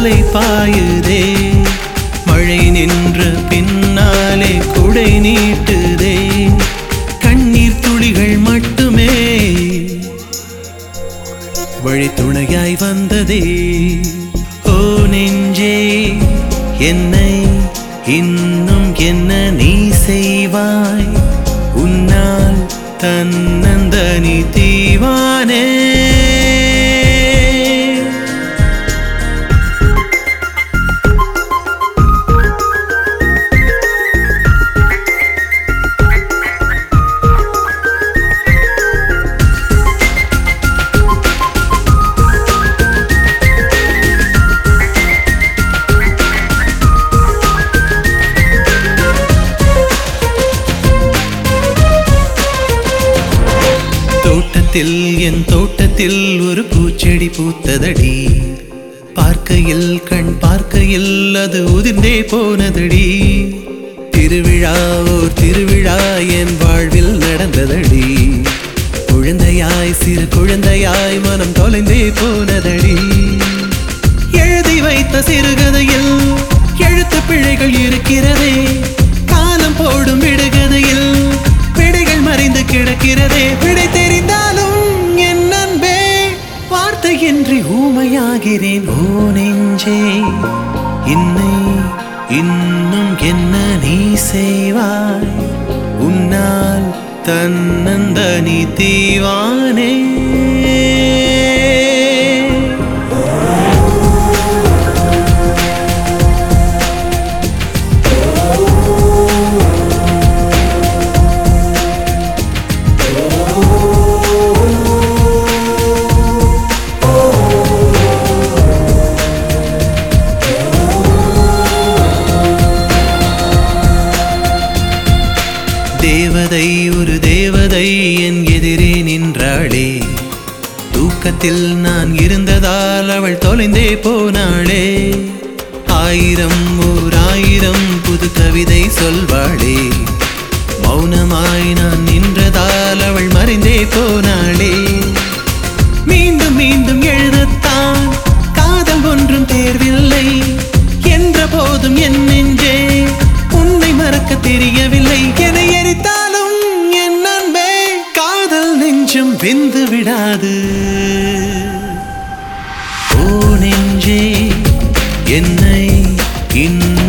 அலை பாயுதே மழை நின்ற பின்னாலே குடை நீட்டுதே கண்ணீர் துளிகள் மட்டுமே வழி துணையாய் வந்ததே ஓ நெஞ்சே என்னை இன்னும் என்ன நீ செய்வாய் உன்னால் தன்னந்தனி தீவானே தோட்டத்தில் என் தோட்டத்தில் ஒரு பூச்செடி பூத்ததடி பார்க்கையில் கண் பார்க்கையில் அது உதிர்ந்தே போனதடி திருவிழா ஓர் திருவிழா என் வாழ்வில் நடந்ததடி குழந்தையாய் சிறு குழந்தையாய் மனம் தொலைந்தே போனதடி எழுதி வைத்த சிறுகதையில் எழுத்து பிழைகள் இருக்கிறதே காலம் போடும் விடுகதையில் விடைகள் மறைந்து கிடக்கிறதே விடை தெரிந்தாலும் என் அன்பே வார்த்தையின்றி ஊமையாகிறேன் ஓ நெஞ்சே இன்னை இன்னும் என்ன நீ செய்வாய் உன்னால் தன்னந்தனி தீவானே தேவதை ஒரு தேவதை என் எதிரே நின்றாளே தூக்கத்தில் நான் இருந்ததால் அவள் தொலைந்தே போனாளே ஆயிரம் ஓர் ஆயிரம் புது கவிதை சொல்வாளே மௌனமாய் நான் நின்றதால் அவள் மறைந்தே போனாளே மீண்டும் மீண்டும் எழுதத்தான் காதல் ஒன்றும் தேர்வில்லை என்ற போதும் என் நெஞ்சே உன்னை மறக்க தெரியவில்லை என எரித்தாலும் என் அன்பே காதல் நெஞ்சம் வெந்து விடாது ஓ நெஞ்சே என்னை இன்னும்